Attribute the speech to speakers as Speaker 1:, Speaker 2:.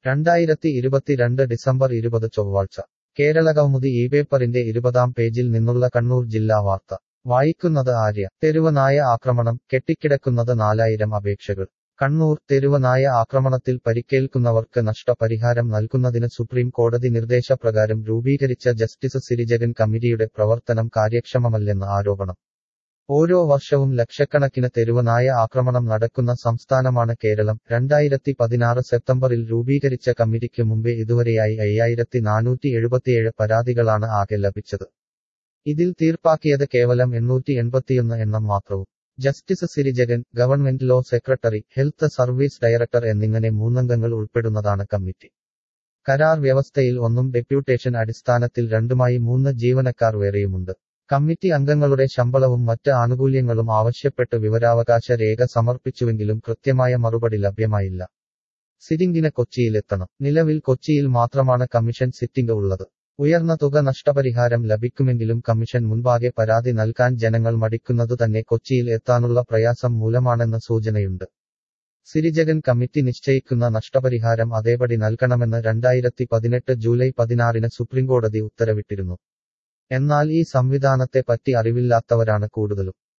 Speaker 1: രണ്ടായിരത്തി ഇരുപത്തിരണ്ട് ഡിസംബർ ഇരുപത് ചൊവ്വാഴ്ച കേരള കൗമുദി ഈ പേപ്പറിന്റെ ഇരുപതാം പേജിൽ നിന്നുള്ള കണ്ണൂർ ജില്ലാ വാർത്ത വായിക്കുന്നത് ആര്യ തെരുവനായ ആക്രമണം കെട്ടിക്കിടക്കുന്നത് നാലായിരം അപേക്ഷകൾ കണ്ണൂർ തെരുവനായ ആക്രമണത്തിൽ പരിക്കേൽക്കുന്നവർക്ക് നഷ്ടപരിഹാരം നൽകുന്നതിന് സുപ്രീം കോടതി നിർദ്ദേശപ്രകാരം രൂപീകരിച്ച ജസ്റ്റിസ് സിരിജഗൻ കമ്മിറ്റിയുടെ പ്രവർത്തനം കാര്യക്ഷമമല്ലെന്ന് ആരോപണം ഓരോ വർഷവും ലക്ഷക്കണക്കിന് തെരുവനായ ആക്രമണം നടക്കുന്ന സംസ്ഥാനമാണ് കേരളം രണ്ടായിരത്തി പതിനാറ് സെപ്റ്റംബറിൽ രൂപീകരിച്ച കമ്മിറ്റിക്ക് മുമ്പേ ഇതുവരെയായി അയ്യായിരത്തി നാനൂറ്റി എഴുപത്തിയേഴ് പരാതികളാണ് ആകെ ലഭിച്ചത് ഇതിൽ തീർപ്പാക്കിയത് കേവലം എണ്ണൂറ്റി എൺപത്തിയൊന്ന് എണ്ണം മാത്രവും justice Sirijagan government law secretary health service director എന്നിങ്ങനെ മൂന്നംഗങ്ങൾ ഉൾപ്പെടുന്നതാണ് കമ്മിറ്റി കരാർ വ്യവസ്ഥയിൽ ഒന്നും ഡെപ്യൂട്ടേഷൻ അടിസ്ഥാനത്തിൽ രണ്ടുമായി മൂന്ന് ജീവനക്കാർ വേറെയുമുണ്ട് കമ്മിറ്റി അംഗങ്ങളുടെ ശമ്പളവും മറ്റ് ആനുകൂല്യങ്ങളും ആവശ്യപ്പെട്ട് വിവരാവകാശ രേഖ സമർപ്പിച്ചുവെങ്കിലും കൃത്യമായ മറുപടി ലഭ്യമായില്ല സിറ്റിംഗിന് കൊച്ചിയിലെത്തണം നിലവിൽ കൊച്ചിയിൽ മാത്രമാണ് കമ്മീഷൻ സിറ്റിംഗ് ഉള്ളത് ഉയർന്ന തുക നഷ്ടപരിഹാരം ലഭിക്കുമെങ്കിലും കമ്മീഷൻ മുൻപാകെ പരാതി നൽകാൻ ജനങ്ങൾ മടിക്കുന്നതു തന്നെ കൊച്ചിയിൽ എത്താനുള്ള പ്രയാസം മൂലമാണെന്ന് സൂചനയുണ്ട് സിരിജഗൻ കമ്മിറ്റി നിശ്ചയിക്കുന്ന നഷ്ടപരിഹാരം അതേപടി നൽകണമെന്ന് രണ്ടായിരത്തി പതിനെട്ട് ജൂലൈ പതിനാറിന് സുപ്രീംകോടതി ഉത്തരവിട്ടിരുന്നു എന്നാൽ ഈ സംവിധാനത്തെ പറ്റി അറിവില്ലാത്തവരാണ് കൂടുതലും